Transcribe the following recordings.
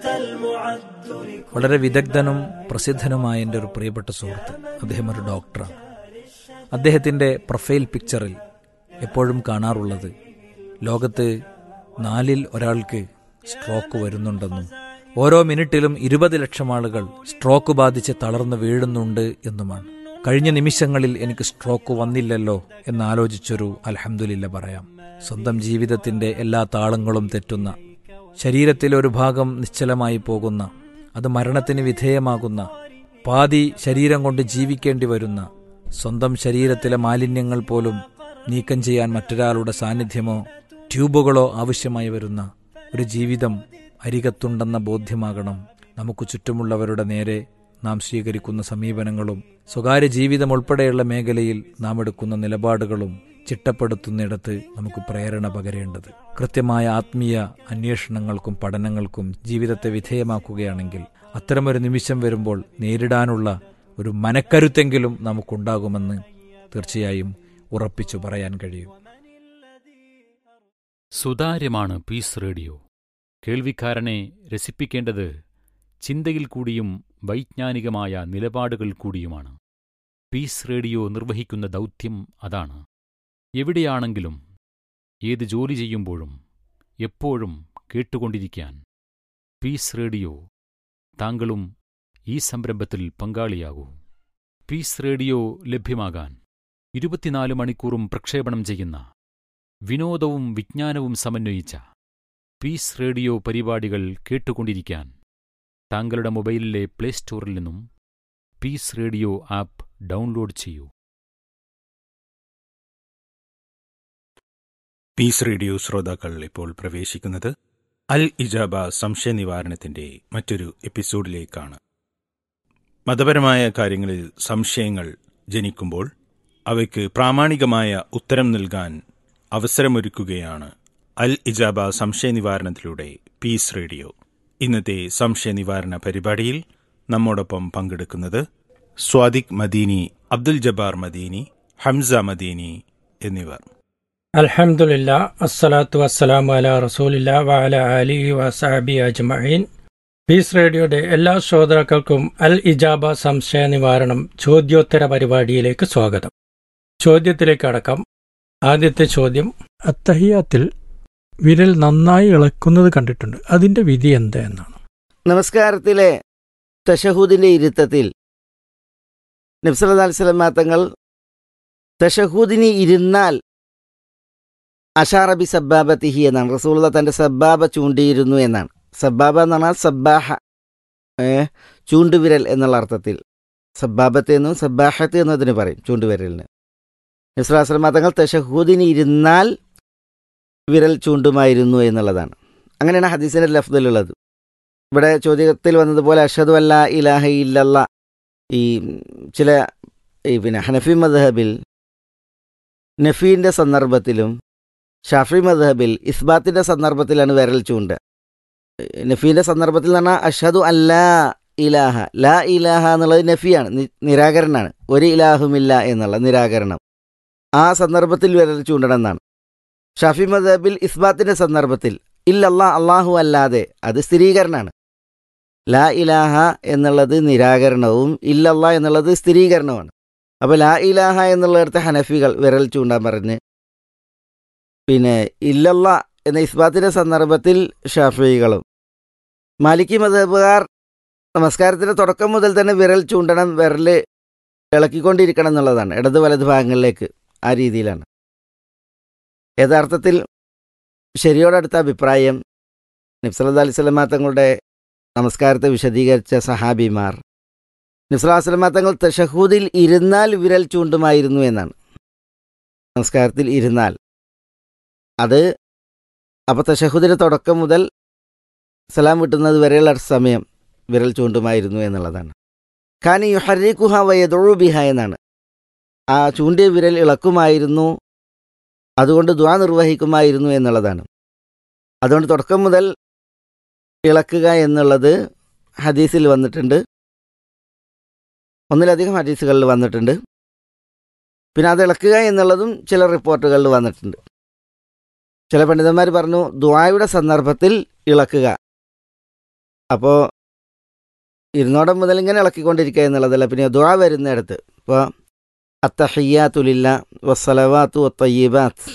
വളരെ വിദഗ്ധനും പ്രസിദ്ധനുമായ എൻ്റെ ഒരു പ്രിയപ്പെട്ട സുഹൃത്ത് അദ്ദേഹം ഒരു ഡോക്ടറാണ് അദ്ദേഹത്തിൻ്റെ പ്രൊഫൈൽ പിക്ചറിൽ എപ്പോഴും കാണാറുള്ളത് ലോകത്ത് നാലിൽ ഒരാൾക്ക് സ്ട്രോക്ക് വരുന്നുണ്ടെന്നും ഓരോ മിനിറ്റിലും ഇരുപത് ലക്ഷം ആളുകൾ സ്ട്രോക്ക് ബാധിച്ച് തളർന്നു വീഴുന്നുണ്ട് എന്നുമാണ് കഴിഞ്ഞ നിമിഷങ്ങളിൽ എനിക്ക് സ്ട്രോക്ക് വന്നില്ലല്ലോ എന്നാലോചിച്ചൊരു അൽഹംദുലില്ല പറയാം സ്വന്തം ജീവിതത്തിന്റെ എല്ലാ താളങ്ങളും തെറ്റുന്ന ശരീരത്തിലെ ഒരു ഭാഗം നിശ്ചലമായി പോകുന്ന അത് മരണത്തിന് വിധേയമാകുന്ന പാതി ശരീരം കൊണ്ട് ജീവിക്കേണ്ടി വരുന്ന സ്വന്തം ശരീരത്തിലെ മാലിന്യങ്ങൾ പോലും നീക്കം ചെയ്യാൻ മറ്റൊരാളുടെ സാന്നിധ്യമോ ട്യൂബുകളോ ആവശ്യമായി വരുന്ന ഒരു ജീവിതം അരികത്തുണ്ടെന്ന ബോധ്യമാകണം നമുക്ക് ചുറ്റുമുള്ളവരുടെ നേരെ നാം സ്വീകരിക്കുന്ന സമീപനങ്ങളും സ്വകാര്യ ജീവിതം ഉൾപ്പെടെയുള്ള മേഖലയിൽ നാം എടുക്കുന്ന നിലപാടുകളും ചിട്ടപ്പെടുത്തുന്നിടത്ത് നമുക്ക് പ്രേരണ പകരേണ്ടത് കൃത്യമായ ആത്മീയ അന്വേഷണങ്ങൾക്കും പഠനങ്ങൾക്കും ജീവിതത്തെ വിധേയമാക്കുകയാണെങ്കിൽ അത്തരമൊരു നിമിഷം വരുമ്പോൾ നേരിടാനുള്ള ഒരു മനക്കരുത്തെങ്കിലും നമുക്കുണ്ടാകുമെന്ന് തീർച്ചയായും ഉറപ്പിച്ചു പറയാൻ കഴിയും സുതാര്യമാണ് പീസ് റേഡിയോ കേൾവിക്കാരനെ രസിപ്പിക്കേണ്ടത് ചിന്തയിൽ കൂടിയും വൈജ്ഞാനികമായ നിലപാടുകൾ കൂടിയുമാണ് പീസ് റേഡിയോ നിർവഹിക്കുന്ന ദൗത്യം അതാണ് എവിടെയാണെങ്കിലും ഏത് ജോലി ചെയ്യുമ്പോഴും എപ്പോഴും കേട്ടുകൊണ്ടിരിക്കാൻ പീസ് റേഡിയോ താങ്കളും ഈ സംരംഭത്തിൽ പങ്കാളിയാകൂ പീസ് റേഡിയോ ലഭ്യമാകാൻ ഇരുപത്തിനാല് മണിക്കൂറും പ്രക്ഷേപണം ചെയ്യുന്ന വിനോദവും വിജ്ഞാനവും സമന്വയിച്ച പീസ് റേഡിയോ പരിപാടികൾ കേട്ടുകൊണ്ടിരിക്കാൻ താങ്കളുടെ മൊബൈലിലെ പ്ലേ സ്റ്റോറിൽ നിന്നും പീസ് റേഡിയോ ആപ്പ് ഡൗൺലോഡ് ചെയ്യൂ പീസ് റേഡിയോ ശ്രോതാക്കൾ ഇപ്പോൾ പ്രവേശിക്കുന്നത് അൽ ഇജാബ സംശയ നിവാരണത്തിന്റെ മറ്റൊരു എപ്പിസോഡിലേക്കാണ് മതപരമായ കാര്യങ്ങളിൽ സംശയങ്ങൾ ജനിക്കുമ്പോൾ അവയ്ക്ക് പ്രാമാണികമായ ഉത്തരം നൽകാൻ അവസരമൊരുക്കുകയാണ് അൽ ഇജാബ സംശയ നിവാരണത്തിലൂടെ പീസ് റേഡിയോ ഇന്നത്തെ സംശയ നിവാരണ പരിപാടിയിൽ നമ്മോടൊപ്പം പങ്കെടുക്കുന്നത് സ്വാദിഖ് മദീനി അബ്ദുൽ ജബ്ബാർ മദീനി ഹംസ മദീനി എന്നിവർ അൽഹംദുലില്ല അസ്സലാത്തു വസ്സലാമു അല റസൂലില്ല വഅല അലിഹി വസാബി അജ്മഈൻ പീസ് റേഡിയോയുടെ എല്ലാ ശ്രോതാക്കൾക്കും അൽ ഇജാബ സംശയ നിവാരണം ചോദ്യോത്തര പരിപാടിയിലേക്ക് സ്വാഗതം ചോദ്യത്തിലേക്ക് അടക്കാം ആദ്യത്തെ ചോദ്യം അത്തഹിയാത്തിൽ വിരൽ നന്നായി ഇളക്കുന്നത് കണ്ടിട്ടുണ്ട് അതിന്റെ വിധി എന്താ എന്നാണ് നമസ്കാരത്തിലെ തഷഹൂദിന്റെ ഇരുത്തത്തിൽ നബ്സല്ലാ അലിസ്ലാം തങ്ങൾ തഷഹൂദിന് ഇരുന്നാൽ അഷാറബി സബ്ബാബത്തിഹി എന്നാണ് റസൂള്ള തന്റെ സബ്ബാബ ചൂണ്ടിയിരുന്നു എന്നാണ് സബ്ബാബ എന്ന് പറഞ്ഞാൽ സബ്ബാഹ ഏ ചൂണ്ടുവിരൽ എന്നുള്ള അർത്ഥത്തിൽ സബ്ബാബത്ത് എന്നും സബ്ബാഹത്ത് എന്നതിന് പറയും ചൂണ്ടുവിരലിന് നബ്സലാസ്ലം തങ്ങൾ തഷഹൂദിന് ഇരുന്നാൽ വിരൽ ചൂണ്ടുമായിരുന്നു എന്നുള്ളതാണ് അങ്ങനെയാണ് ഹദീസിന്റെ ലഫ്ദിലുള്ളത് ഇവിടെ ചോദ്യത്തിൽ വന്നതുപോലെ അഷദു അല്ല ഇലാഹ ഇല്ലല്ല ഈ ചില ഈ പിന്നെ ഹനഫി മദ്ഹബിൽ നഫീൻ്റെ സന്ദർഭത്തിലും ഷാഫി മദ്ഹബിൽ ഇസ്ബാത്തിൻ്റെ സന്ദർഭത്തിലാണ് വിരൽ ചൂണ്ട് നഫീൻ്റെ സന്ദർഭത്തിൽ എന്ന് പറഞ്ഞാൽ അഷദു അല്ലാ ഇലാഹ ലാ ഇലാഹ എന്നുള്ളത് നഫിയാണ് നി- നിരാകരണമാണ് ഒരു ഇലാഹുമില്ല എന്നുള്ള നിരാകരണം ആ സന്ദർഭത്തിൽ വിരൽ ചൂണ്ടണം എന്നാണ് ഷാഫി മദ്ഹബിൽ ഇസ്ബാത്തിൻ്റെ സന്ദർഭത്തിൽ ഇല്ലല്ലാ അള്ളാഹു അല്ലാതെ അത് സ്ഥിരീകരണമാണ് ലാ ഇലാഹ എന്നുള്ളത് നിരാകരണവും ഇല്ലല്ലാ എന്നുള്ളത് സ്ഥിരീകരണവുമാണ് അപ്പോൾ ലാ ഇലാഹ എന്നുള്ളിടത്ത് ഹനഫികൾ വിരൽ ചൂണ്ടാൻ പറഞ്ഞ് പിന്നെ ഇല്ലല്ല എന്ന ഇസ്ബാത്തിൻ്റെ സന്ദർഭത്തിൽ ഷാഫികളും മാലിക്കി മതബുകാർ നമസ്കാരത്തിൻ്റെ തുടക്കം മുതൽ തന്നെ വിരൽ ചൂണ്ടണം വിരൽ ഇളക്കിക്കൊണ്ടിരിക്കണം എന്നുള്ളതാണ് ഇടത് വലത് ഭാഗങ്ങളിലേക്ക് ആ രീതിയിലാണ് യഥാർത്ഥത്തിൽ ശരിയോടടുത്ത അഭിപ്രായം നബ്സല്ലാ അലൈഹി സ്വലമാ തങ്ങളുടെ നമസ്കാരത്തെ വിശദീകരിച്ച സഹാബിമാർ നബ്സലാസ്ലമാ തങ്ങൾ തഷഹൂദിൽ ഇരുന്നാൽ വിരൽ ചൂണ്ടുമായിരുന്നു എന്നാണ് നമസ്കാരത്തിൽ ഇരുന്നാൽ അത് അപ്പോൾ തഷഹുദിൻ്റെ തുടക്കം മുതൽ സലാം വിട്ടുന്നത് വരെയുള്ള സമയം വിരൽ ചൂണ്ടുമായിരുന്നു എന്നുള്ളതാണ് ഖാനി യുഹറിഖുഹ വയദുബിഹ എന്നാണ് ആ ചൂണ്ടിയ വിരൽ ഇളക്കുമായിരുന്നു അതുകൊണ്ട് ദ്വാ നിർവഹിക്കുമായിരുന്നു എന്നുള്ളതാണ് അതുകൊണ്ട് തുടക്കം മുതൽ ഇളക്കുക എന്നുള്ളത് ഹദീസിൽ വന്നിട്ടുണ്ട് ഒന്നിലധികം ഹദീസുകളിൽ വന്നിട്ടുണ്ട് പിന്നെ അത് ഇളക്കുക എന്നുള്ളതും ചില റിപ്പോർട്ടുകളിൽ വന്നിട്ടുണ്ട് ചില പണ്ഡിതന്മാർ പറഞ്ഞു ദ്വായുടെ സന്ദർഭത്തിൽ ഇളക്കുക അപ്പോൾ ഇരുന്നോടം മുതൽ ഇങ്ങനെ ഇളക്കിക്കൊണ്ടിരിക്കുക എന്നുള്ളതല്ല പിന്നെ ദുആ വരുന്നിടത്ത് ഇപ്പോൾ അത്തഹയ്യാത്തുലില്ല വസ്സലവാത്തു വത്തയ്യബാത്ത്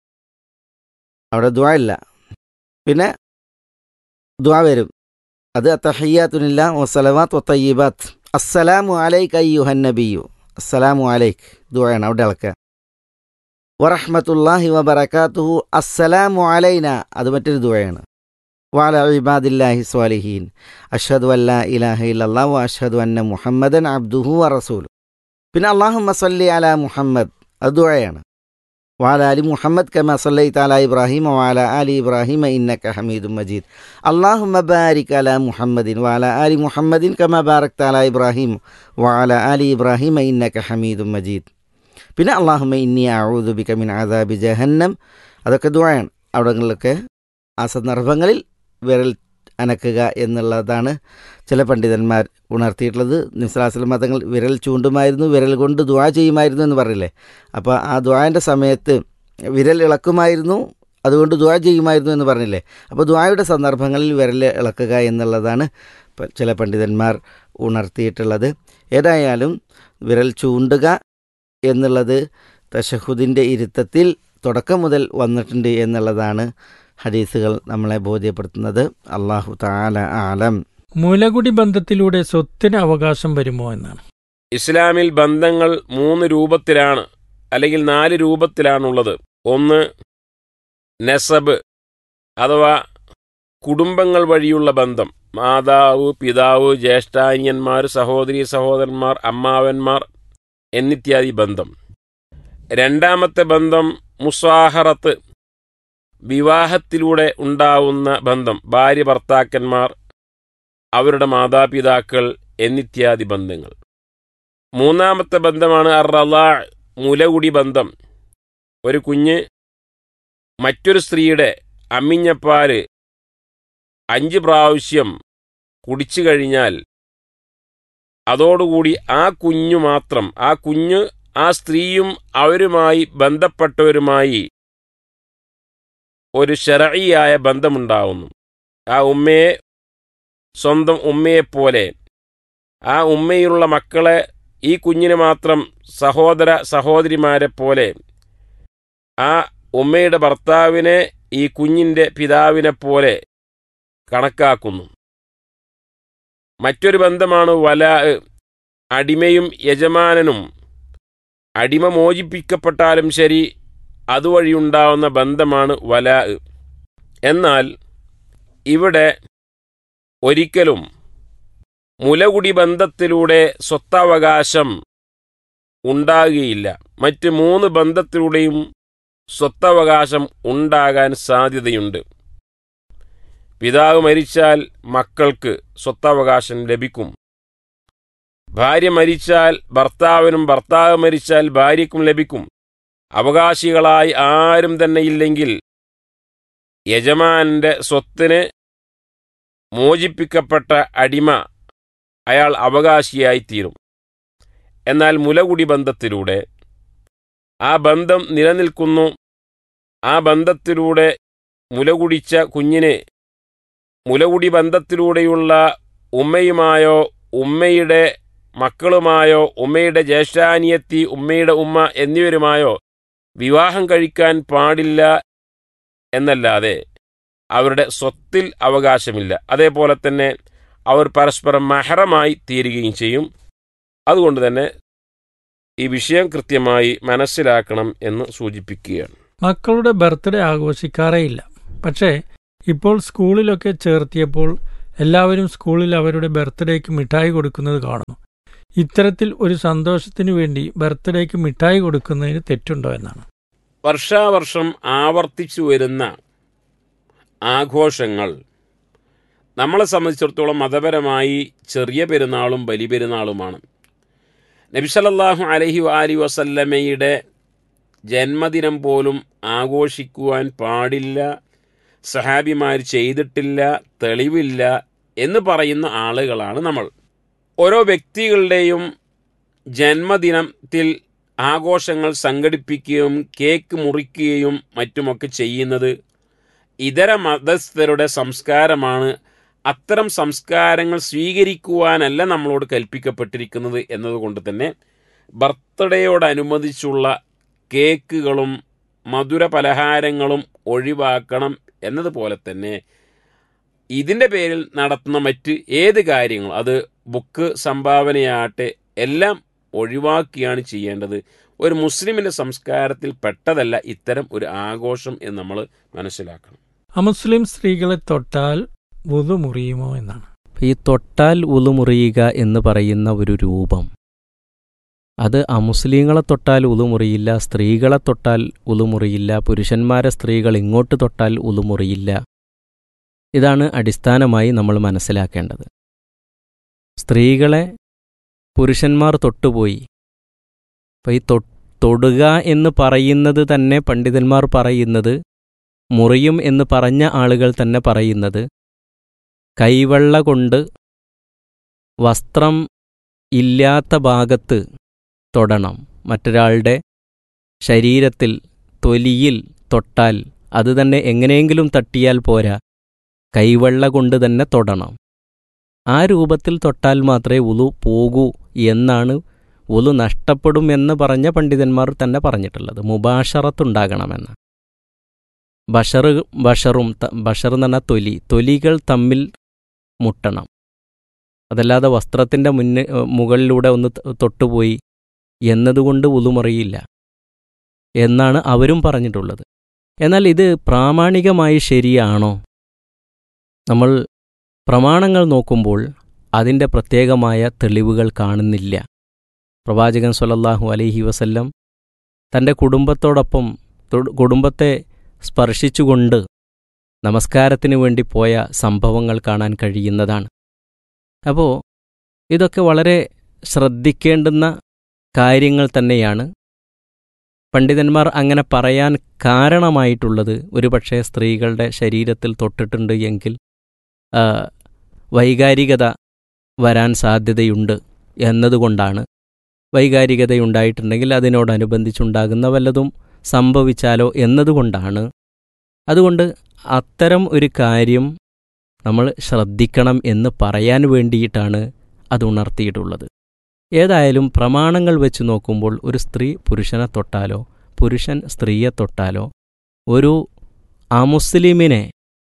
അവിടെ ദുആ ഇല്ല പിന്നെ ദുആ വരും അത് അത്തഹയ്യാത്തുലില്ല വസ്സലവാത്ത് വത്തയ്യബാത്ത് അസ്സലാമു അലൈക്ക് അയ്യുഹൻ നബിയു അസ്സലാമു അലൈക്ക് ദുആയാണ് അവിടെ ഇളക്കുക വറഹ്മത്തുള്ളാഹി വബറകാതുഹു അസ്സലാമു അലൈന അത് മറ്റൊരു ദുആയാണ് വാല ഇബാദില്ലാഹി സ്വാലിഹീൻ അഷ്ഹദു അല്ല ഇലാഹ ഇല്ലല്ലാഹു വ അഷ്ഹദു അന്ന മുഹമ്മദൻ അബ്ദുഹു വ റസൂലു പിന്നെ അള്ളാഹുമ്മ സല്ലി അല മുഹമ്മദ് അത് ദുആയാണ് വാല അലി മുഹമ്മദ് കമ സല്ലൈത അല ഇബ്രാഹിം വാല അലി ഇബ്രാഹിം ഇന്നക ഹമീദും മജീദ് അള്ളാഹുമ്മ ബാരിക് അല മുഹമ്മദിൻ വാല അലി മുഹമ്മദിൻ കമ ബാരക്ത അല ഇബ്രാഹിം വാല അലി ഇബ്രാഹിം ഇന്നക ഹമീദും മജീദ് പിന്നെ അള്ളാഹുമ്മ ഇന്നി അഊദു ബിക മിൻ അദാബി ജഹന്നം അതൊക്കെ ദുആയാണ് അവിടങ്ങളിലൊക്കെ ആ സന്ദർഭങ്ങളിൽ വിരൽ അനക്കുക എന്നുള്ളതാണ് ചില പണ്ഡിതന്മാർ ഉണർത്തിയിട്ടുള്ളത് നിസ്ലാസ്ലം മതങ്ങൾ വിരൽ ചൂണ്ടുമായിരുന്നു വിരൽ കൊണ്ട് ദുആ ചെയ്യുമായിരുന്നു എന്ന് പറയില്ലേ അപ്പോൾ ആ ദുആൻ്റെ സമയത്ത് വിരൽ ഇളക്കുമായിരുന്നു അതുകൊണ്ട് ദുആ ചെയ്യുമായിരുന്നു എന്ന് പറഞ്ഞില്ലേ അപ്പോൾ ദുആയുടെ സന്ദർഭങ്ങളിൽ വിരൽ ഇളക്കുക എന്നുള്ളതാണ് പ- ചില പണ്ഡിതന്മാർ ഉണർത്തിയിട്ടുള്ളത് ഏതായാലും വിരൽ ചൂണ്ടുക എന്നുള്ളത് തഷഹുദിൻ്റെ ഇരുത്തത്തിൽ തുടക്കം മുതൽ വന്നിട്ടുണ്ട് എന്നുള്ളതാണ് ഹദീസുകൾ നമ്മളെ ബോധ്യപ്പെടുത്തുന്നത് അള്ളാഹു താല ആലം മുലകുടി ബന്ധത്തിലൂടെ സ്വത്തിന് അവകാശം വരുമോ എന്നാണ് ഇസ്ലാമിൽ ബന്ധങ്ങൾ മൂന്ന് രൂപത്തിലാണ് അല്ലെങ്കിൽ നാല് രൂപത്തിലാണുള്ളത് ഒന്ന് നെസബ് അഥവാ കുടുംബങ്ങൾ വഴിയുള്ള ബന്ധം മാതാവ് പിതാവ് ജ്യേഷ്ഠാന്യന്മാർ സഹോദരി സഹോദരന്മാർ അമ്മാവന്മാർ എന്നിത്യാദി ബന്ധം രണ്ടാമത്തെ ബന്ധം മുസാഹറത്ത് വിവാഹത്തിലൂടെ ഉണ്ടാവുന്ന ബന്ധം ഭാര്യ ഭർത്താക്കന്മാർ അവരുടെ മാതാപിതാക്കൾ എന്നിത്യാദി ബന്ധങ്ങൾ മൂന്നാമത്തെ ബന്ധമാണ് അറലാ മുലകുടി ബന്ധം ഒരു കുഞ്ഞ് മറ്റൊരു സ്ത്രീയുടെ അമ്മിഞ്ഞപ്പാല് അഞ്ച് പ്രാവശ്യം കുടിച്ചു കഴിഞ്ഞാൽ അതോടുകൂടി ആ കുഞ്ഞു മാത്രം ആ കുഞ്ഞ് ആ സ്ത്രീയും അവരുമായി ബന്ധപ്പെട്ടവരുമായി ഒരു ശരയിയായ ബന്ധമുണ്ടാവുന്നു ആ ഉമ്മയെ സ്വന്തം ഉമ്മയെപ്പോലെ ആ ഉമ്മയിലുള്ള മക്കളെ ഈ കുഞ്ഞിന് മാത്രം സഹോദര സഹോദരിമാരെ പോലെ ആ ഉമ്മയുടെ ഭർത്താവിനെ ഈ കുഞ്ഞിന്റെ പിതാവിനെ പോലെ കണക്കാക്കുന്നു മറ്റൊരു ബന്ധമാണ് വല അടിമയും യജമാനനും അടിമ മോചിപ്പിക്കപ്പെട്ടാലും ശരി അതുവഴിയുണ്ടാവുന്ന ബന്ധമാണ് വല എന്നാൽ ഇവിടെ ഒരിക്കലും മുലകുടി ബന്ധത്തിലൂടെ സ്വത്തവകാശം ഉണ്ടാകുകയില്ല മറ്റ് മൂന്ന് ബന്ധത്തിലൂടെയും സ്വത്തവകാശം ഉണ്ടാകാൻ സാധ്യതയുണ്ട് പിതാവ് മരിച്ചാൽ മക്കൾക്ക് സ്വത്തവകാശം ലഭിക്കും ഭാര്യ മരിച്ചാൽ ഭർത്താവിനും ഭർത്താവ് മരിച്ചാൽ ഭാര്യയ്ക്കും ലഭിക്കും അവകാശികളായി ആരും തന്നെ ഇല്ലെങ്കിൽ യജമാനന്റെ സ്വത്തിന് മോചിപ്പിക്കപ്പെട്ട അടിമ അയാൾ അവകാശിയായിത്തീരും എന്നാൽ മുലകുടി ബന്ധത്തിലൂടെ ആ ബന്ധം നിലനിൽക്കുന്നു ആ ബന്ധത്തിലൂടെ മുലകുടിച്ച കുഞ്ഞിന് മുലകുടി ബന്ധത്തിലൂടെയുള്ള ഉമ്മയുമായോ ഉമ്മയുടെ മക്കളുമായോ ഉമ്മയുടെ ജ്യേഷ്ഠാനിയത്തി ഉമ്മയുടെ ഉമ്മ എന്നിവരുമായോ വിവാഹം കഴിക്കാൻ പാടില്ല എന്നല്ലാതെ അവരുടെ സ്വത്തിൽ അവകാശമില്ല അതേപോലെ തന്നെ അവർ പരസ്പരം മഹറമായി തീരുകയും ചെയ്യും അതുകൊണ്ട് തന്നെ ഈ വിഷയം കൃത്യമായി മനസ്സിലാക്കണം എന്ന് സൂചിപ്പിക്കുകയാണ് മക്കളുടെ ബർത്ത്ഡേ ആഘോഷിക്കാറേയില്ല പക്ഷേ ഇപ്പോൾ സ്കൂളിലൊക്കെ ചേർത്തിയപ്പോൾ എല്ലാവരും സ്കൂളിൽ അവരുടെ ബർത്ത്ഡേക്ക് മിഠായി കൊടുക്കുന്നത് കാണുന്നു ഇത്തരത്തിൽ ഒരു സന്തോഷത്തിനു വേണ്ടി ബർത്ത്ഡേക്ക് മിഠായി കൊടുക്കുന്നതിന് തെറ്റുണ്ടോ എന്നാണ് വർഷാവർഷം ആവർത്തിച്ചു വരുന്ന ആഘോഷങ്ങൾ നമ്മളെ സംബന്ധിച്ചിടത്തോളം മതപരമായി ചെറിയ പെരുന്നാളും ബലി പെരുന്നാളുമാണ് നബിസലല്ലാഹു അലഹി അലി വസല്ലമയുടെ ജന്മദിനം പോലും ആഘോഷിക്കുവാൻ പാടില്ല സഹാബിമാർ ചെയ്തിട്ടില്ല തെളിവില്ല എന്ന് പറയുന്ന ആളുകളാണ് നമ്മൾ ഓരോ വ്യക്തികളുടെയും ജന്മദിനത്തിൽ ആഘോഷങ്ങൾ സംഘടിപ്പിക്കുകയും കേക്ക് മുറിക്കുകയും മറ്റുമൊക്കെ ചെയ്യുന്നത് ഇതര മതസ്ഥരുടെ സംസ്കാരമാണ് അത്തരം സംസ്കാരങ്ങൾ സ്വീകരിക്കുവാനല്ല നമ്മളോട് കൽപ്പിക്കപ്പെട്ടിരിക്കുന്നത് എന്നതുകൊണ്ട് തന്നെ ബർത്ത്ഡേയോടനുബന്ധിച്ചുള്ള കേക്കുകളും മധുര പലഹാരങ്ങളും ഒഴിവാക്കണം എന്നതുപോലെ തന്നെ ഇതിൻ്റെ പേരിൽ നടത്തുന്ന മറ്റ് ഏത് കാര്യങ്ങൾ അത് ബുക്ക് സംഭാവനയാകട്ടെ എല്ലാം ഒഴിവാക്കിയാണ് ചെയ്യേണ്ടത് ഒരു മുസ്ലിമിൻ്റെ സംസ്കാരത്തിൽ പെട്ടതല്ല ഇത്തരം ഒരു ആഘോഷം എന്ന് നമ്മൾ മനസ്സിലാക്കണം അമുസ്ലിം സ്ത്രീകളെ തൊട്ടാൽ വുതു മുറിയുമോ എന്നാണ് ഈ തൊട്ടാൽ ഉളുമുറിയുക എന്ന് പറയുന്ന ഒരു രൂപം അത് അമുസ്ലിങ്ങളെ തൊട്ടാൽ ഉളുമുറിയില്ല സ്ത്രീകളെ തൊട്ടാൽ ഉളുമുറിയില്ല പുരുഷന്മാരെ സ്ത്രീകൾ ഇങ്ങോട്ട് തൊട്ടാൽ ഉളുമുറിയില്ല ഇതാണ് അടിസ്ഥാനമായി നമ്മൾ മനസ്സിലാക്കേണ്ടത് സ്ത്രീകളെ പുരുഷന്മാർ തൊട്ടുപോയി അപ്പോൾ ഈ തൊ തൊടുക എന്ന് പറയുന്നത് തന്നെ പണ്ഡിതന്മാർ പറയുന്നത് മുറിയും എന്ന് പറഞ്ഞ ആളുകൾ തന്നെ പറയുന്നത് കൈവെള്ള കൊണ്ട് വസ്ത്രം ഇല്ലാത്ത ഭാഗത്ത് തൊടണം മറ്റൊരാളുടെ ശരീരത്തിൽ തൊലിയിൽ തൊട്ടാൽ അത് തന്നെ എങ്ങനെയെങ്കിലും തട്ടിയാൽ പോരാ കൈവെള്ള കൊണ്ട് തന്നെ തൊടണം ആ രൂപത്തിൽ തൊട്ടാൽ മാത്രമേ ഉലു പോകൂ എന്നാണ് ഉലു നഷ്ടപ്പെടും എന്ന് പറഞ്ഞ പണ്ഡിതന്മാർ തന്നെ പറഞ്ഞിട്ടുള്ളത് മുബാഷറത്തുണ്ടാകണമെന്ന് ബഷറ് ബഷറും ത- ബഷർ എന്ന് പറഞ്ഞാൽ തൊലി തൊലികൾ തമ്മിൽ മുട്ടണം അതല്ലാതെ വസ്ത്രത്തിൻ്റെ മുന്ന് മുകളിലൂടെ ഒന്ന് ത- തൊട്ടുപോയി എന്നതുകൊണ്ട് ഉളുമറിയില്ല എന്നാണ് അവരും പറഞ്ഞിട്ടുള്ളത് എന്നാൽ ഇത് പ്രാമാണികമായി ശരിയാണോ നമ്മൾ പ്രമാണങ്ങൾ നോക്കുമ്പോൾ അതിൻ്റെ പ്രത്യേകമായ തെളിവുകൾ കാണുന്നില്ല പ്രവാചകൻ സ്വല്ലല്ലാഹു അലൈഹി വസല്ലം തൻ്റെ കുടുംബത്തോടൊപ്പം തൊ- കുടുംബത്തെ സ്പർശിച്ചുകൊണ്ട് നമസ്കാരത്തിന് വേണ്ടി പോയ സംഭവങ്ങൾ കാണാൻ കഴിയുന്നതാണ് അപ്പോൾ ഇതൊക്കെ വളരെ ശ്രദ്ധിക്കേണ്ടുന്ന കാര്യങ്ങൾ തന്നെയാണ് പണ്ഡിതന്മാർ അങ്ങനെ പറയാൻ കാരണമായിട്ടുള്ളത് ഒരുപക്ഷെ സ്ത്രീകളുടെ ശരീരത്തിൽ തൊട്ടിട്ടുണ്ട് എങ്കിൽ ആ, വൈകാരികത വരാൻ സാധ്യതയുണ്ട് എന്നതുകൊണ്ടാണ് വൈകാരികതയുണ്ടായിട്ടുണ്ടെങ്കിൽ അതിനോടനുബന്ധിച്ചുണ്ടാകുന്ന വല്ലതും സംഭവിച്ചാലോ എന്നതുകൊണ്ടാണ് അതുകൊണ്ട് അത്തരം ഒരു കാര്യം നമ്മൾ ശ്രദ്ധിക്കണം എന്ന് പറയാൻ വേണ്ടിയിട്ടാണ് അത് ഉണർത്തിയിട്ടുള്ളത് ഏതായാലും പ്രമാണങ്ങൾ വെച്ച് നോക്കുമ്പോൾ ഒരു സ്ത്രീ പുരുഷനെ തൊട്ടാലോ പുരുഷൻ സ്ത്രീയെ തൊട്ടാലോ ഒരു അമുസ്ലിമിനെ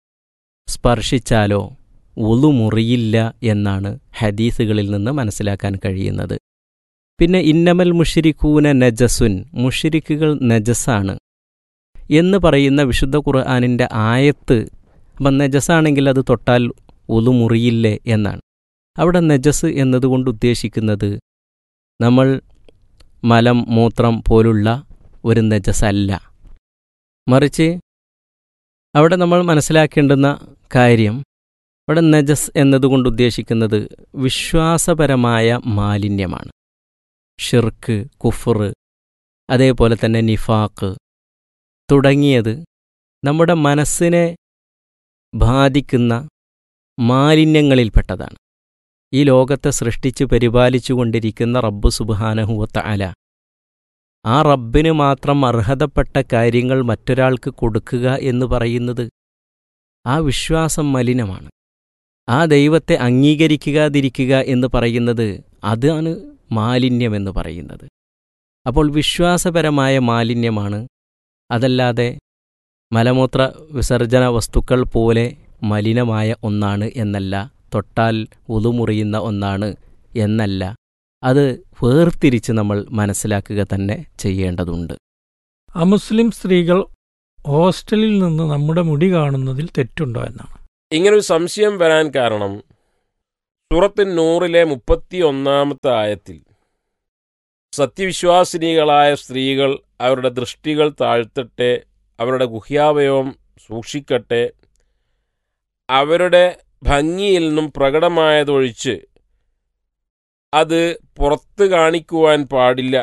സ്പർശിച്ചാലോ ഉളു മുറിയില്ല എന്നാണ് ഹദീസുകളിൽ നിന്ന് മനസ്സിലാക്കാൻ കഴിയുന്നത് പിന്നെ ഇന്നമൽ മുഷിരിക്കൂന നജസുൻ മുഷിരിക്കുകൾ നജസാണ് എന്ന് പറയുന്ന വിശുദ്ധ ഖുർആാനിൻ്റെ ആയത്ത് അപ്പം നജസാണെങ്കിൽ അത് തൊട്ടാൽ ഉളു മുറിയില്ലേ എന്നാണ് അവിടെ നജസ് എന്നതുകൊണ്ട് ഉദ്ദേശിക്കുന്നത് നമ്മൾ മലം മൂത്രം പോലുള്ള ഒരു നജസല്ല മറിച്ച് അവിടെ നമ്മൾ മനസ്സിലാക്കേണ്ടുന്ന കാര്യം അവിടെ നജസ് എന്നതുകൊണ്ട് ഉദ്ദേശിക്കുന്നത് വിശ്വാസപരമായ മാലിന്യമാണ് ഷിർക്ക് കുഫർ അതേപോലെ തന്നെ നിഫാക്ക് തുടങ്ങിയത് നമ്മുടെ മനസ്സിനെ ബാധിക്കുന്ന മാലിന്യങ്ങളിൽപ്പെട്ടതാണ് ഈ ലോകത്തെ സൃഷ്ടിച്ച് പരിപാലിച്ചുകൊണ്ടിരിക്കുന്ന റബ്ബ് സുബാനഹുവത്ത അല ആ റബ്ബിന് മാത്രം അർഹതപ്പെട്ട കാര്യങ്ങൾ മറ്റൊരാൾക്ക് കൊടുക്കുക എന്ന് പറയുന്നത് ആ വിശ്വാസം മലിനമാണ് ആ ദൈവത്തെ അംഗീകരിക്കാതിരിക്കുക എന്ന് പറയുന്നത് അതാണ് മാലിന്യമെന്ന് പറയുന്നത് അപ്പോൾ വിശ്വാസപരമായ മാലിന്യമാണ് അതല്ലാതെ മലമൂത്ര വിസർജന വസ്തുക്കൾ പോലെ മലിനമായ ഒന്നാണ് എന്നല്ല തൊട്ടാൽ ഉതുമുറിയുന്ന ഒന്നാണ് എന്നല്ല അത് വേർതിരിച്ച് നമ്മൾ മനസ്സിലാക്കുക തന്നെ ചെയ്യേണ്ടതുണ്ട് അമുസ്ലിം സ്ത്രീകൾ ഹോസ്റ്റലിൽ നിന്ന് നമ്മുടെ മുടി കാണുന്നതിൽ തെറ്റുണ്ടോ എന്നാണ് ഇങ്ങനൊരു സംശയം വരാൻ കാരണം സൂറത്തിൻ നൂറിലെ മുപ്പത്തി ഒന്നാമത്തെ ആയത്തിൽ സത്യവിശ്വാസിനികളായ സ്ത്രീകൾ അവരുടെ ദൃഷ്ടികൾ താഴ്ത്തട്ടെ അവരുടെ ഗുഹ്യാവയവം സൂക്ഷിക്കട്ടെ അവരുടെ ഭംഗിയിൽ നിന്നും പ്രകടമായതൊഴിച്ച് അത് പുറത്ത് കാണിക്കുവാൻ പാടില്ല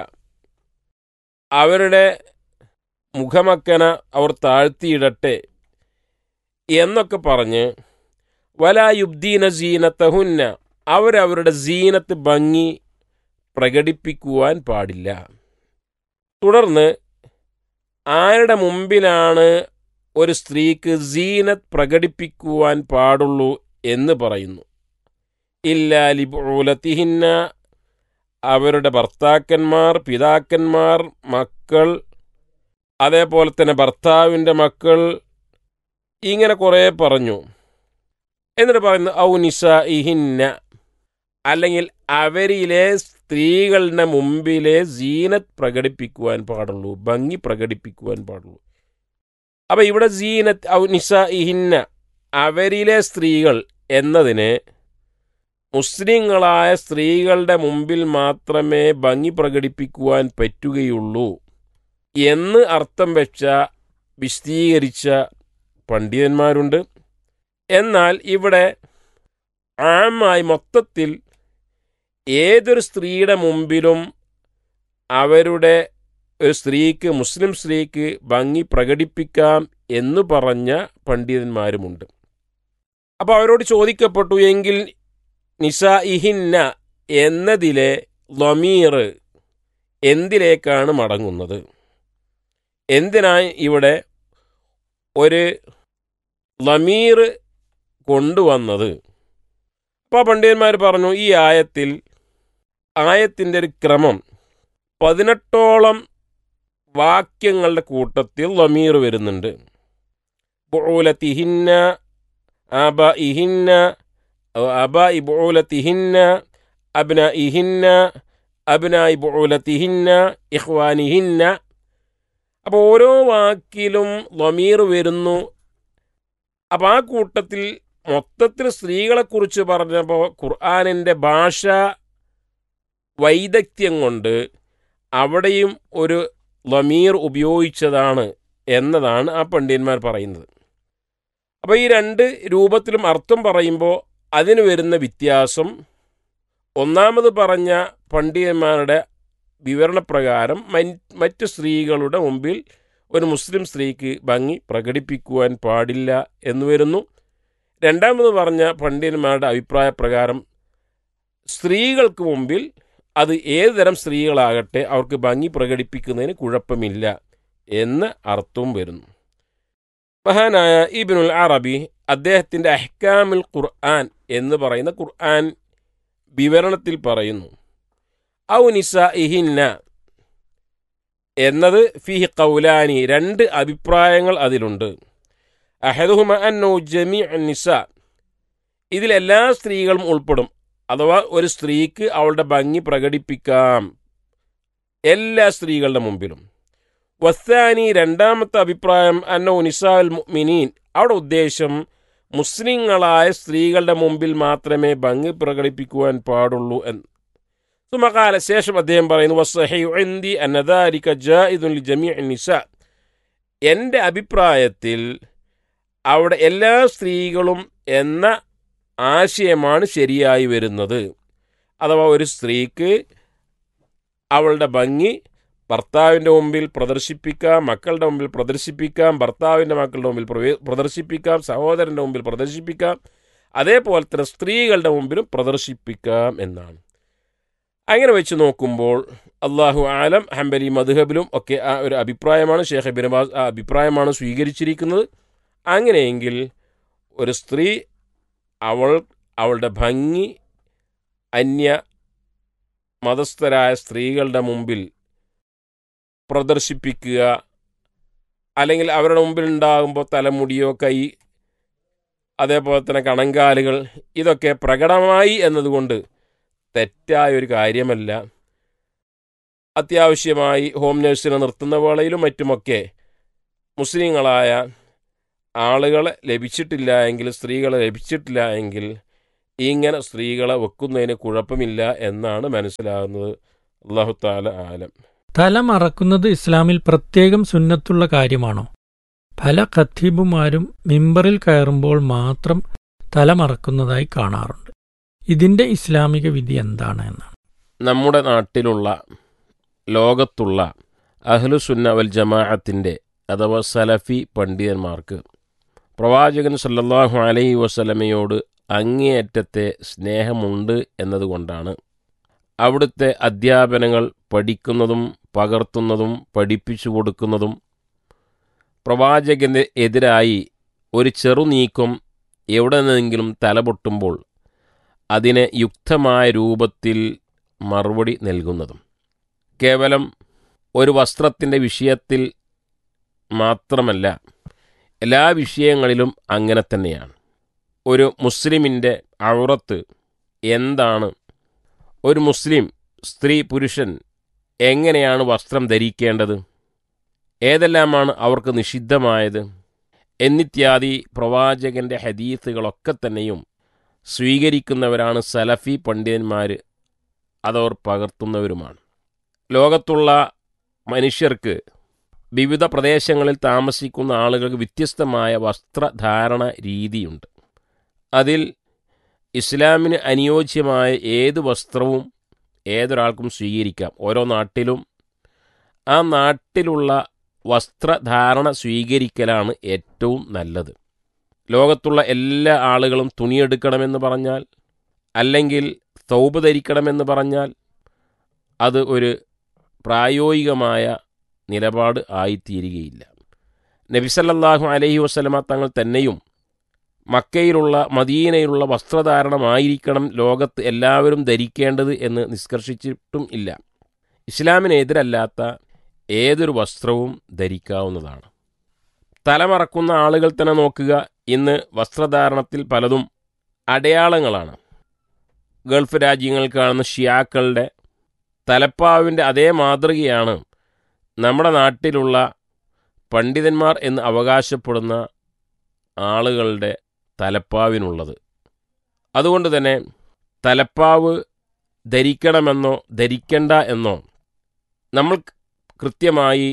അവരുടെ മുഖമക്കന അവർ താഴ്ത്തിയിടട്ടെ എന്നൊക്കെ പറഞ്ഞ് വലായുബ്ദീന സീനത്തഹുന്ന അവരവരുടെ സീനത്ത് ഭംഗി പ്രകടിപ്പിക്കുവാൻ പാടില്ല തുടർന്ന് ആരുടെ മുമ്പിലാണ് ഒരു സ്ത്രീക്ക് സീനത്ത് പ്രകടിപ്പിക്കുവാൻ പാടുള്ളൂ എന്ന് പറയുന്നു ഇല്ലാലിബൂലത്തിഹിന്ന അവരുടെ ഭർത്താക്കന്മാർ പിതാക്കന്മാർ മക്കൾ അതേപോലെ തന്നെ ഭർത്താവിൻ്റെ മക്കൾ ഇങ്ങനെ കുറേ പറഞ്ഞു എന്നിട്ട് പറയുന്നു ഔ നിസ ഇഹിന്ന അല്ലെങ്കിൽ അവരിലെ സ്ത്രീകളുടെ മുമ്പിലെ സീനത്ത് പ്രകടിപ്പിക്കുവാൻ പാടുള്ളൂ ഭംഗി പ്രകടിപ്പിക്കുവാൻ പാടുള്ളൂ അപ്പം ഇവിടെ സീനത്ത് ഔ നിസ ഇഹിന്ന അവരിലെ സ്ത്രീകൾ എന്നതിന് മുസ്ലിങ്ങളായ സ്ത്രീകളുടെ മുമ്പിൽ മാത്രമേ ഭംഗി പ്രകടിപ്പിക്കുവാൻ പറ്റുകയുള്ളൂ എന്ന് അർത്ഥം വെച്ച വിശദീകരിച്ച പണ്ഡിതന്മാരുണ്ട് എന്നാൽ ഇവിടെ ആമായി മൊത്തത്തിൽ ഏതൊരു സ്ത്രീയുടെ മുമ്പിലും അവരുടെ ഒരു സ്ത്രീക്ക് മുസ്ലിം സ്ത്രീക്ക് ഭംഗി പ്രകടിപ്പിക്കാം എന്ന് പറഞ്ഞ പണ്ഡിതന്മാരുമുണ്ട് അപ്പോൾ അവരോട് ചോദിക്കപ്പെട്ടു എങ്കിൽ നിസ ഇഹിന്ന എന്നതിലെ ലമീർ എന്തിലേക്കാണ് മടങ്ങുന്നത് എന്തിനായി ഇവിടെ ഒരു ലമീർ കൊണ്ടുവന്നത് അപ്പോൾ പണ്ഡിതന്മാർ പറഞ്ഞു ഈ ആയത്തിൽ ആയത്തിൻ്റെ ഒരു ക്രമം പതിനെട്ടോളം വാക്യങ്ങളുടെ കൂട്ടത്തിൽ ലമീർ വരുന്നുണ്ട് ബുഊലത്തിഹിന്ന അബ ഇഹിന്ന അബ ഇബുലത്തിഹിന്ന അബ്ന ഇഹിന്ന അബ്ന ഇബുലത്തിഹിന്ന ഇഹ്വാനിഹിന്ന അപ്പോൾ ഓരോ വാക്കിലും ലമീർ വരുന്നു അപ്പോൾ ആ കൂട്ടത്തിൽ മൊത്തത്തിൽ സ്ത്രീകളെക്കുറിച്ച് പറഞ്ഞപ്പോൾ ഖുർആാനിൻ്റെ ഭാഷ വൈദഗ്ധ്യം കൊണ്ട് അവിടെയും ഒരു ലമീർ ഉപയോഗിച്ചതാണ് എന്നതാണ് ആ പണ്ഡിതന്മാർ പറയുന്നത് അപ്പോൾ ഈ രണ്ട് രൂപത്തിലും അർത്ഥം പറയുമ്പോൾ അതിന് വരുന്ന വ്യത്യാസം ഒന്നാമത് പറഞ്ഞ പണ്ഡിതന്മാരുടെ വിവരണപ്രകാരം മറ്റ് സ്ത്രീകളുടെ മുമ്പിൽ ഒരു മുസ്ലിം സ്ത്രീക്ക് ഭംഗി പ്രകടിപ്പിക്കുവാൻ പാടില്ല എന്ന് വരുന്നു രണ്ടാമത് പറഞ്ഞ പണ്ഡിതന്മാരുടെ അഭിപ്രായപ്രകാരം സ്ത്രീകൾക്ക് മുമ്പിൽ അത് ഏത് തരം സ്ത്രീകളാകട്ടെ അവർക്ക് ഭംഗി പ്രകടിപ്പിക്കുന്നതിന് കുഴപ്പമില്ല എന്ന് അർത്ഥവും വരുന്നു മഹാനായ ഇബിനുൽ അറബി അദ്ദേഹത്തിൻ്റെ അഹ്കാമുൽ ഖുർആൻ എന്ന് പറയുന്ന ഖുർആൻ വിവരണത്തിൽ പറയുന്നു ഔ നിസ ഇഹിന്ന എന്നത് ഫിഹി കൗലാനി രണ്ട് അഭിപ്രായങ്ങൾ അതിലുണ്ട് അഹദുഹുമ അന്നോ ജമി നിസ ഇതിലെല്ലാ സ്ത്രീകളും ഉൾപ്പെടും അഥവാ ഒരു സ്ത്രീക്ക് അവളുടെ ഭംഗി പ്രകടിപ്പിക്കാം എല്ലാ സ്ത്രീകളുടെ മുമ്പിലും വസ്താനി രണ്ടാമത്തെ അഭിപ്രായം അന്നോ നിസാൽ മിനീൻ അവിടെ ഉദ്ദേശം മുസ്ലിങ്ങളായ സ്ത്രീകളുടെ മുമ്പിൽ മാത്രമേ ഭംഗി പ്രകടിപ്പിക്കുവാൻ പാടുള്ളൂ എന്ന് സുമകാല ശേഷം അദ്ദേഹം പറയുന്നു വസ്സഹി അന്നദാരിക ജാഇദുൽ ജമീ നിസ എൻ്റെ അഭിപ്രായത്തിൽ അവിടെ എല്ലാ സ്ത്രീകളും എന്ന ആശയമാണ് ശരിയായി വരുന്നത് അഥവാ ഒരു സ്ത്രീക്ക് അവളുടെ ഭംഗി ഭർത്താവിൻ്റെ മുമ്പിൽ പ്രദർശിപ്പിക്കാം മക്കളുടെ മുമ്പിൽ പ്രദർശിപ്പിക്കാം ഭർത്താവിൻ്റെ മക്കളുടെ മുമ്പിൽ പ്രദർശിപ്പിക്കാം സഹോദരൻ്റെ മുമ്പിൽ പ്രദർശിപ്പിക്കാം അതേപോലെ തന്നെ സ്ത്രീകളുടെ മുമ്പിലും പ്രദർശിപ്പിക്കാം എന്നാണ് അങ്ങനെ വെച്ച് നോക്കുമ്പോൾ അള്ളാഹു ആലം ഹംബലി മധുഹബിലും ഒക്കെ ആ ഒരു അഭിപ്രായമാണ് ഷേഖ് ബിനബാസ് ആ അഭിപ്രായമാണ് സ്വീകരിച്ചിരിക്കുന്നത് അങ്ങനെയെങ്കിൽ ഒരു സ്ത്രീ അവൾ അവളുടെ ഭംഗി അന്യ മതസ്ഥരായ സ്ത്രീകളുടെ മുമ്പിൽ പ്രദർശിപ്പിക്കുക അല്ലെങ്കിൽ അവരുടെ മുമ്പിൽ ഉണ്ടാകുമ്പോൾ തലമുടിയോ കൈ അതേപോലെ തന്നെ കണങ്കാലുകൾ ഇതൊക്കെ പ്രകടമായി എന്നതുകൊണ്ട് തെറ്റായ ഒരു കാര്യമല്ല അത്യാവശ്യമായി ഹോം നേഴ്സിനെ നിർത്തുന്ന വേളയിലും മറ്റുമൊക്കെ മുസ്ലിങ്ങളായ ആളുകളെ ലഭിച്ചിട്ടില്ല എങ്കിൽ സ്ത്രീകളെ ലഭിച്ചിട്ടില്ല എങ്കിൽ ഇങ്ങനെ സ്ത്രീകളെ വെക്കുന്നതിന് കുഴപ്പമില്ല എന്നാണ് മനസ്സിലാകുന്നത് അള്ളാഹു താല ആലം തല മറക്കുന്നത് ഇസ്ലാമിൽ പ്രത്യേകം സുന്നത്തുള്ള കാര്യമാണോ പല ഖത്തീബുമാരും മിമ്പറിൽ കയറുമ്പോൾ മാത്രം തല മറക്കുന്നതായി കാണാറുണ്ട് ഇതിന്റെ ഇസ്ലാമിക വിധി എന്താണ് എന്നാണ് നമ്മുടെ നാട്ടിലുള്ള ലോകത്തുള്ള അഹ്ലുസുന്ന വൽ ജമാഅത്തിൻ്റെ അഥവാ സലഫി പണ്ഡിതന്മാർക്ക് പ്രവാചകൻ സല്ലല്ലാഹു അലൈഹി വസല്ലമയോട് അങ്ങേയറ്റത്തെ സ്നേഹമുണ്ട് എന്നതുകൊണ്ടാണ് അവിടുത്തെ അധ്യാപനങ്ങൾ പഠിക്കുന്നതും പകർത്തുന്നതും പഠിപ്പിച്ചു കൊടുക്കുന്നതും പ്രവാചകന് എതിരായി ഒരു ചെറുനീക്കം എവിടെ നിന്നെങ്കിലും തലപൊട്ടുമ്പോൾ അതിനെ യുക്തമായ രൂപത്തിൽ മറുപടി നൽകുന്നതും കേവലം ഒരു വസ്ത്രത്തിൻ്റെ വിഷയത്തിൽ മാത്രമല്ല എല്ലാ വിഷയങ്ങളിലും അങ്ങനെ തന്നെയാണ് ഒരു മുസ്ലിമിൻ്റെ ഔറത്ത് എന്താണ് ഒരു മുസ്ലിം സ്ത്രീ പുരുഷൻ എങ്ങനെയാണ് വസ്ത്രം ധരിക്കേണ്ടത് ഏതെല്ലാമാണ് അവർക്ക് നിഷിദ്ധമായത് എന്നിത്യാദി പ്രവാചകന്റെ ഹദീസുകളൊക്കെ തന്നെയും സ്വീകരിക്കുന്നവരാണ് സലഫി പണ്ഡിതന്മാർ അതവർ പകർത്തുന്നവരുമാണ് ലോകത്തുള്ള മനുഷ്യർക്ക് വിവിധ പ്രദേശങ്ങളിൽ താമസിക്കുന്ന ആളുകൾക്ക് വ്യത്യസ്തമായ വസ്ത്രധാരണ രീതിയുണ്ട് അതിൽ ഇസ്ലാമിന് അനുയോജ്യമായ ഏത് വസ്ത്രവും ഏതൊരാൾക്കും സ്വീകരിക്കാം ഓരോ നാട്ടിലും ആ നാട്ടിലുള്ള വസ്ത്രധാരണ സ്വീകരിക്കലാണ് ഏറ്റവും നല്ലത് ലോകത്തുള്ള എല്ലാ ആളുകളും തുണിയെടുക്കണമെന്ന് പറഞ്ഞാൽ അല്ലെങ്കിൽ തൗബ് ധരിക്കണമെന്ന് പറഞ്ഞാൽ അത് ഒരു പ്രായോഗികമായ നിലപാട് ആയിത്തീരുകയില്ല നബിസല്ലാഹു അലഹി വസ്ലമ തങ്ങൾ തന്നെയും മക്കയിലുള്ള മദീനയിലുള്ള വസ്ത്രധാരണമായിരിക്കണം ലോകത്ത് എല്ലാവരും ധരിക്കേണ്ടത് എന്ന് നിഷ്കർഷിച്ചിട്ടും ഇല്ല ഇസ്ലാമിനെതിരല്ലാത്ത ഏതൊരു വസ്ത്രവും ധരിക്കാവുന്നതാണ് തലമറക്കുന്ന ആളുകൾ തന്നെ നോക്കുക ഇന്ന് വസ്ത്രധാരണത്തിൽ പലതും അടയാളങ്ങളാണ് ഗൾഫ് രാജ്യങ്ങളിൽ കാണുന്ന ഷിയാക്കളുടെ തലപ്പാവിൻ്റെ അതേ മാതൃകയാണ് നമ്മുടെ നാട്ടിലുള്ള പണ്ഡിതന്മാർ എന്ന് അവകാശപ്പെടുന്ന ആളുകളുടെ തലപ്പാവിനുള്ളത് അതുകൊണ്ട് തന്നെ തലപ്പാവ് ധരിക്കണമെന്നോ ധരിക്കണ്ട എന്നോ നമ്മൾ കൃത്യമായി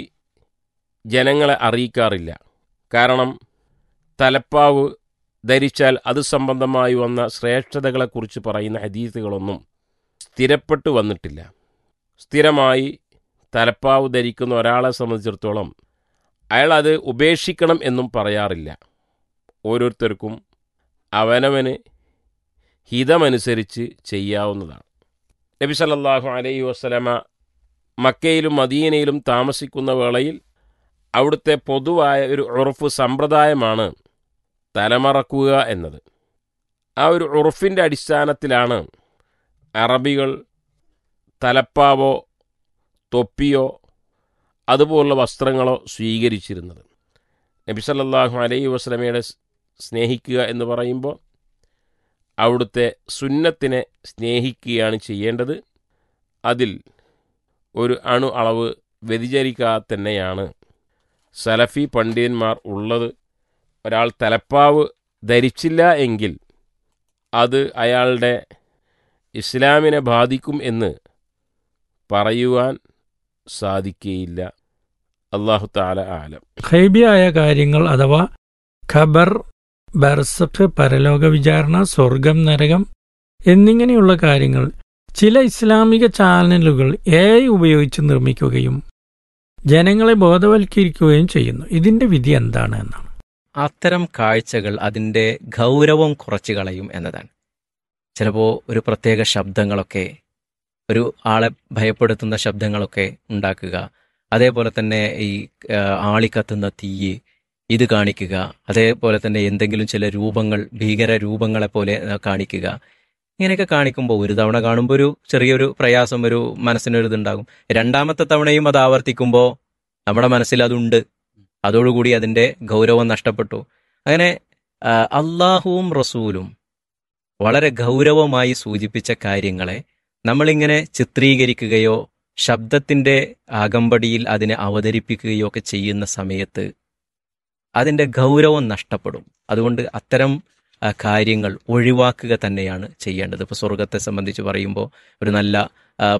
ജനങ്ങളെ അറിയിക്കാറില്ല കാരണം തലപ്പാവ് ധരിച്ചാൽ അത് സംബന്ധമായി വന്ന ശ്രേഷ്ഠതകളെക്കുറിച്ച് പറയുന്ന ഹദീസുകളൊന്നും സ്ഥിരപ്പെട്ടു വന്നിട്ടില്ല സ്ഥിരമായി തലപ്പാവ് ധരിക്കുന്ന ഒരാളെ സംബന്ധിച്ചിടത്തോളം അയാൾ അത് ഉപേക്ഷിക്കണം എന്നും പറയാറില്ല ഓരോരുത്തർക്കും അവനവന് ഹിതമനുസരിച്ച് ചെയ്യാവുന്നതാണ് നബി സല്ലല്ലാഹു അലൈഹി വസ്ലമ മക്കയിലും മദീനയിലും താമസിക്കുന്ന വേളയിൽ അവിടുത്തെ പൊതുവായ ഒരു ഉറഫ് സമ്പ്രദായമാണ് തലമറക്കുക എന്നത് ആ ഒരു ഉറഫിൻ്റെ അടിസ്ഥാനത്തിലാണ് അറബികൾ തലപ്പാവോ തൊപ്പിയോ അതുപോലുള്ള വസ്ത്രങ്ങളോ സ്വീകരിച്ചിരുന്നത് നബി സല്ലല്ലാഹു അലൈഹി വസ്ലമയുടെ സ്നേഹിക്കുക എന്ന് പറയുമ്പോൾ അവിടുത്തെ സുന്നത്തിനെ സ്നേഹിക്കുകയാണ് ചെയ്യേണ്ടത് അതിൽ ഒരു അണു അളവ് വ്യതിചരിക്കാതെ തന്നെയാണ് സലഫി പണ്ഡിതന്മാർ ഉള്ളത് ഒരാൾ തലപ്പാവ് ധരിച്ചില്ല എങ്കിൽ അത് അയാളുടെ ഇസ്ലാമിനെ ബാധിക്കും എന്ന് പറയുവാൻ സാധിക്കുകയില്ല അള്ളാഹു താല ആലം ഖൈബിയായ കാര്യങ്ങൾ അഥവാ ഖബർ ബർസഫ് പരലോക വിചാരണ സ്വർഗം നരകം എന്നിങ്ങനെയുള്ള കാര്യങ്ങൾ ചില ഇസ്ലാമിക ചാനലുകൾ എ ഉപയോഗിച്ച് നിർമ്മിക്കുകയും ജനങ്ങളെ ബോധവൽക്കരിക്കുകയും ചെയ്യുന്നു ഇതിന്റെ വിധി എന്താണ് എന്നാണ് അത്തരം കാഴ്ചകൾ അതിൻ്റെ ഗൗരവം കുറച്ച് കളയും എന്നതാണ് ചിലപ്പോൾ ഒരു പ്രത്യേക ശബ്ദങ്ങളൊക്കെ ഒരു ആളെ ഭയപ്പെടുത്തുന്ന ശബ്ദങ്ങളൊക്കെ ഉണ്ടാക്കുക അതേപോലെ തന്നെ ഈ ആ, ആളിക്കത്തുന്ന തീയ് ഇത് കാണിക്കുക അതേപോലെ തന്നെ എന്തെങ്കിലും ചില രൂപങ്ങൾ ഭീകര രൂപങ്ങളെ പോലെ ആ, കാണിക്കുക ഇങ്ങനെയൊക്കെ കാണിക്കുമ്പോൾ ഒരു തവണ കാണുമ്പോൾ ഒരു ചെറിയൊരു പ്രയാസം ഒരു മനസ്സിനൊരു ഇതുണ്ടാകും രണ്ടാമത്തെ തവണയും അത് ആവർത്തിക്കുമ്പോൾ നമ്മുടെ മനസ്സിൽ അതുണ്ട് അതോടുകൂടി അതിൻ്റെ ഗൗരവം നഷ്ടപ്പെട്ടു അങ്ങനെ ആ, അള്ളാഹുവും റസൂലും വളരെ ഗൗരവമായി സൂചിപ്പിച്ച കാര്യങ്ങളെ നമ്മളിങ്ങനെ ചിത്രീകരിക്കുകയോ ശബ്ദത്തിൻ്റെ അകമ്പടിയിൽ അതിനെ അവതരിപ്പിക്കുകയോ ഒക്കെ ചെയ്യുന്ന സമയത്ത് അതിൻ്റെ ഗൗരവം നഷ്ടപ്പെടും അതുകൊണ്ട് അത്തരം ആ, കാര്യങ്ങൾ ഒഴിവാക്കുക തന്നെയാണ് ചെയ്യേണ്ടത് ഇപ്പോൾ സ്വർഗത്തെ സംബന്ധിച്ച് പറയുമ്പോൾ ഒരു നല്ല ആ,